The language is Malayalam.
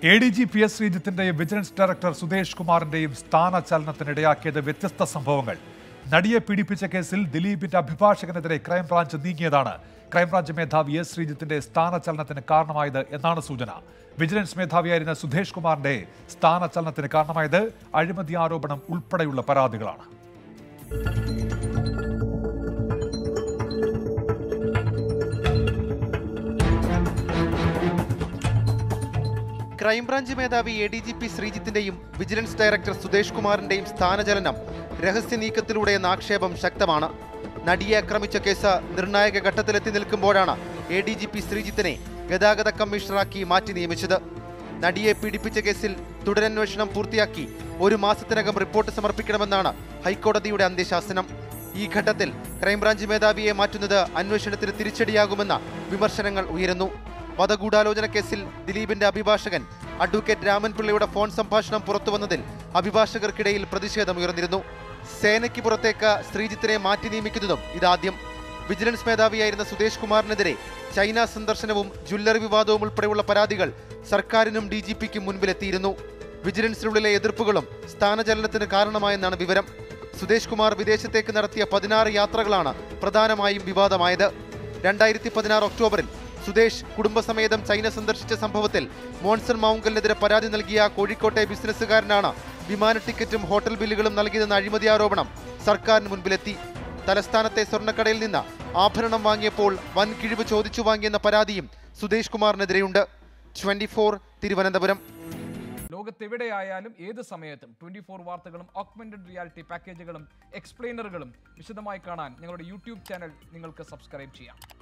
A D G P S ശ്രീജിത്തിന്റെയും വിജിലൻസ് ഡയറക്ടർ സുദേശ് കുമാറിന്റെയും സ്ഥാനചലനത്തിനിടയാക്കിയത് വ്യത്യസ്ത സംഭവങ്ങൾ നടിയെ പീഡിപ്പിച്ച കേസിൽ ദിലീപിന്റെ അഭിഭാഷകനെതിരെ ക്രൈംബ്രാഞ്ച് നീങ്ങിയതാണ് ക്രൈംബ്രാഞ്ച് മേധാവി എസ് ശ്രീജിത്തിന്റെ സ്ഥാനചലനത്തിന് കാരണമായത് എന്നാണ് സൂചന വിജിലൻസ് മേധാവിയായിരുന്ന സുധേഷ് കുമാറിന്റെ സ്ഥാനചലനത്തിന് കാരണമായത് അഴിമതി ആരോപണം ഉൾപ്പെടെയുള്ള പരാതികളാണ് ക്രൈംബ്രാഞ്ച് മേധാവി എ ഡി ജി പി ശ്രീജിത്തിന്റെയും വിജിലൻസ് ഡയറക്ടർ സുദേശ് കുമാറിന്റെയും സ്ഥാനചലനം രഹസ്യ നീക്കത്തിലൂടെ എന്ന ആക്ഷേപം ശക്തമാണ് നടിയെ ആക്രമിച്ച കേസ് നിർണായക ഘട്ടത്തിലെത്തി നിൽക്കുമ്പോഴാണ് എ ഡി ജി പി ശ്രീജിത്തിനെ ഗതാഗത കമ്മീഷണറാക്കി മാറ്റി നിയമിച്ചത് നടിയെ പീഡിപ്പിച്ച കേസിൽ തുടരന്വേഷണം പൂർത്തിയാക്കി ഒരു മാസത്തിനകം റിപ്പോർട്ട് സമർപ്പിക്കണമെന്നാണ് ഹൈക്കോടതിയുടെ അന്ത്യശാസനം ഈ ഘട്ടത്തിൽ ക്രൈംബ്രാഞ്ച് മേധാവിയെ മാറ്റുന്നത് അന്വേഷണത്തിന് തിരിച്ചടിയാകുമെന്ന വിമർശനങ്ങൾ ഉയരുന്നു വധഗൂഢാലോചന കേസിൽ ദിലീപിന്റെ അഭിഭാഷകൻ അഡ്വക്കേറ്റ് രാമൻപിള്ളയുടെ ഫോൺ സംഭാഷണം പുറത്തുവന്നതിൽ അഭിഭാഷകർക്കിടയിൽ പ്രതിഷേധമുയർന്നിരുന്നു സേനയ്ക്ക് പുറത്തേക്ക് ശ്രീജിത്തിനെ മാറ്റി നിയമിക്കുന്നതും ഇതാദ്യം വിജിലൻസ് മേധാവിയായിരുന്ന സുദേശ് കുമാറിനെതിരെ ചൈന സന്ദർശനവും ജ്വല്ലറി വിവാദവും ഉൾപ്പെടെയുള്ള പരാതികൾ സർക്കാരിനും ഡി ജി പിക്കും മുൻപിലെത്തിയിരുന്നു വിജിലൻസിനുള്ളിലെ എതിർപ്പുകളും സ്ഥാനചലനത്തിന് കാരണമായെന്നാണ് വിവരം സുദേശ് കുമാർ വിദേശത്തേക്ക് നടത്തിയ പതിനാറ് യാത്രകളാണ് പ്രധാനമായും വിവാദമായത് രണ്ടായിരത്തി പതിനാറ് ഒക്ടോബറിൽ സുദേശ് കുടുംബസമേതം ചൈന സന്ദർശിച്ച സംഭവത്തിൽ മോൺസൺ മൗങ്കലിനെതിരെ പരാതി നൽകിയ കോഴിക്കോട്ടെ ബിസിനസ്സുകാരനാണ് വിമാന ടിക്കറ്റും ഹോട്ടൽ ബില്ലുകളും നൽകിയതെന്ന അഴിമതി ആരോപണം സർക്കാരിന് മുൻപിലെത്തി തലസ്ഥാനത്തെ സ്വർണ്ണക്കടയിൽ നിന്ന് ആഭരണം വാങ്ങിയപ്പോൾ വൻ കിഴിവ് ചോദിച്ചു വാങ്ങിയെന്ന പരാതിയും സുദേശ് കുമാറിനെതിരെയുണ്ട് ട്വന്റി തിരുവനന്തപുരം ലോകത്തെവിടെയായാലും ഏത് സമയത്തും ട്വന്റി ഫോർ വാർത്തകളും ഓഗ്മെന്റഡ് റിയാലിറ്റി പാക്കേജുകളും എക്സ്പ്ലെയിനറുകളും വിശദമായി കാണാൻ ഞങ്ങളുടെ യൂട്യൂബ് ചാനൽ നിങ്ങൾക്ക് സബ്സ്ക്രൈബ് ചെയ്യാം